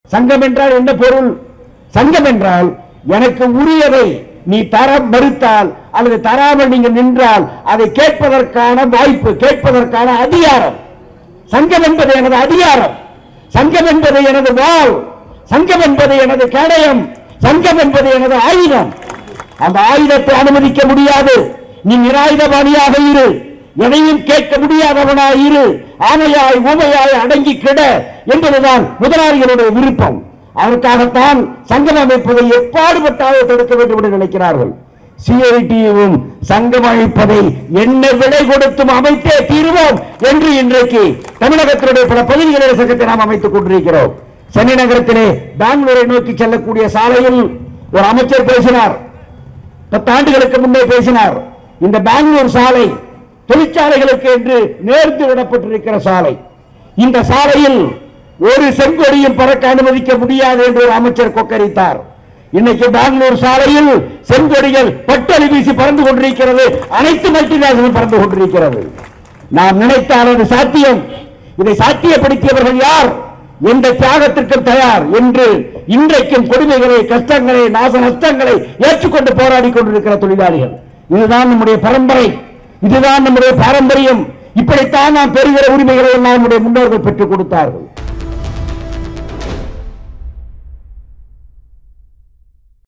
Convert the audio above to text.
சங்கம் என்றால் என்ன பொருள் சங்கம் என்றால் எனக்கு உரியதை நீ தர மறுத்தால் அல்லது தராமல் நீங்கள் நின்றால் அதை கேட்பதற்கான வாய்ப்பு கேட்பதற்கான அதிகாரம் சங்கம் என்பது எனது அதிகாரம் சங்கம் என்பது எனது வாள் சங்கம் என்பது எனது கேடயம் சங்கம் என்பது எனது ஆயுதம் அந்த ஆயுதத்தை அனுமதிக்க முடியாது நீ நிராயுதபாணியாக இரு எதையும் கேட்க முடியாதவனாய் இரு ஆமையாய் ஊமையாய் அடங்கி கிட என்பதுதான் முதலாளிகளுடைய விருப்பம் அதற்காகத்தான் சங்கம் அமைப்பதை எப்பாடுபட்டாவது தடுக்க வேண்டும் என்று நினைக்கிறார்கள் சிஐடியும் சங்கம் அமைப்பதை என்ன விலை கொடுத்தும் அமைத்தே தீருவோம் என்று இன்றைக்கு தமிழகத்தினுடைய பல பகுதிகளில் சங்கத்தை நாம் அமைத்துக் கொண்டிருக்கிறோம் சென்னை நகரத்திலே பெங்களூரை நோக்கி செல்லக்கூடிய சாலையில் ஒரு அமைச்சர் பேசினார் பத்தாண்டுகளுக்கு முன்னே பேசினார் இந்த பெங்களூர் சாலை தொழிற்சாலைகளுக்கு என்று நேர்ந்து விடப்பட்டிருக்கிற சாலை இந்த சாலையில் ஒரு செங்கொடியும் பறக்க அனுமதிக்க முடியாது என்று ஒரு அமைச்சர் கொக்கரித்தார் இன்னைக்கு பெங்களூர் சாலையில் செங்கொடிகள் பட்டொலி வீசி பறந்து கொண்டிருக்கிறது அனைத்து மல்டிநேஷனல் பறந்து கொண்டிருக்கிறது நாம் நினைத்தால் அது சாத்தியம் இதை சாத்தியப்படுத்தியவர்கள் யார் எந்த தியாகத்திற்கும் தயார் என்று இன்றைக்கும் கொடுமைகளை கஷ்டங்களை நாச நஷ்டங்களை ஏற்றுக்கொண்டு போராடி கொண்டிருக்கிற தொழிலாளிகள் இதுதான் நம்முடைய பரம்பரை இதுதான் நம்முடைய பாரம்பரியம் இப்படித்தான் நாம் பெறுகிற உரிமைகளை எல்லாம் நம்முடைய முன்னோர்கள் பெற்றுக் கொடுத்தார்கள்